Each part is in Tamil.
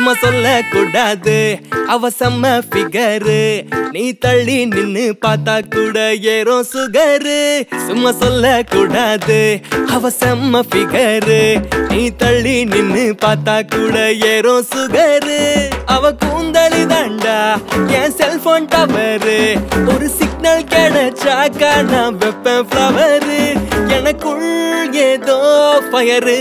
சும்மா சொல்ல கூடாது அவ செம்ம ஃபிகரு நீ தள்ளி நின்னு பார்த்தா கூட ஏறும் சுகரு சும்மா சொல்ல கூடாது அவ செம்ம ஃபிகரு நீ தள்ளி நின்னு பார்த்தா கூட ஏறும் சுகரு அவ கூந்தலி தாண்டா என் செல்போன் டவரு ஒரு சிக்னல் கிடைச்சாக்கா நான் வெப்பேன் ஃப்ளவரு எனக்குள் ஏதோ ஃபயரு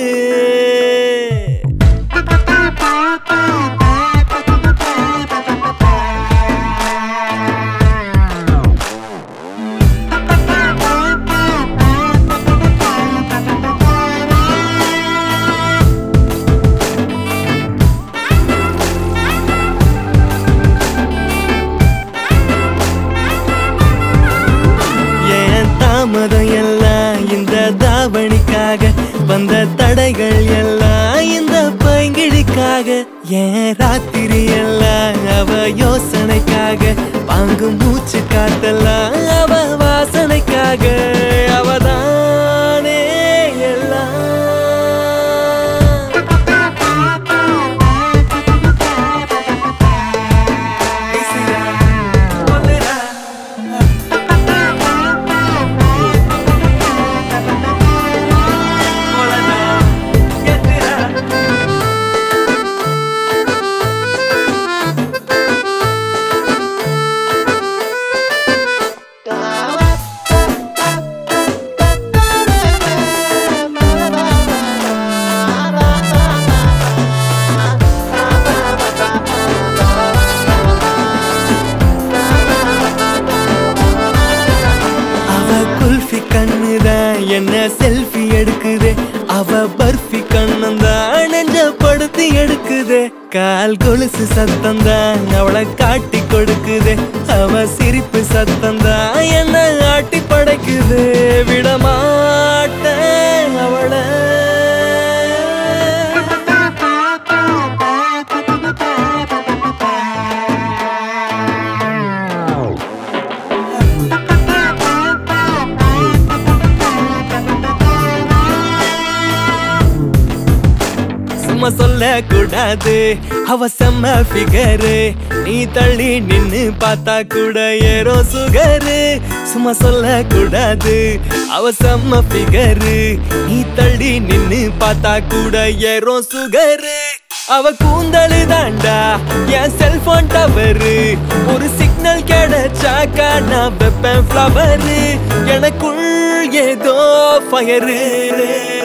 ஏன் தாமதம் எல்லாம் இந்த தாவணிக்காக வந்த தடைகள் எல்லாம் இந்த பைங்கிழிக்காக ஏன் ராத்திரி எல்லாம் அவ யோசனைக்காக வாங்கும் மூச்சு காத்தெல்லாம் அவ வாசனைக்காக அவதானே எல்லாம் அவ குல்ஃபி கண்ணுதான் என்ன செல்ஃபி எடுக்குது அவ பர்ஃபி கண்ணந்தான் நெஞ்ச படுத்தி எடுக்குது கால் கொலுசு சத்தம் தான் அவளை காட்டி கொடுக்குது அவ சிரிப்பு சத்தம் தான் என்ன ஆட்டி படைக்குது விடமாட்டேன் அவளை சும்மா சொல்ல கூடாது அவ செம்ம ஃபிகரு நீ தள்ளி நின்னு பார்த்தா கூட ஏறோ சுகரு சும்மா சொல்ல கூடாது அவ செம்ம ஃபிகரு நீ தள்ளி நின்னு பார்த்தா கூட ஏறோ சுகரு அவ கூந்தலு தாண்டா என் செல்போன் டவரு ஒரு சிக்னல் கிடைச்சாக்கா நான் வெப்பேன் ஃப்ளவரு எனக்குள் ஏதோ ஃபயரு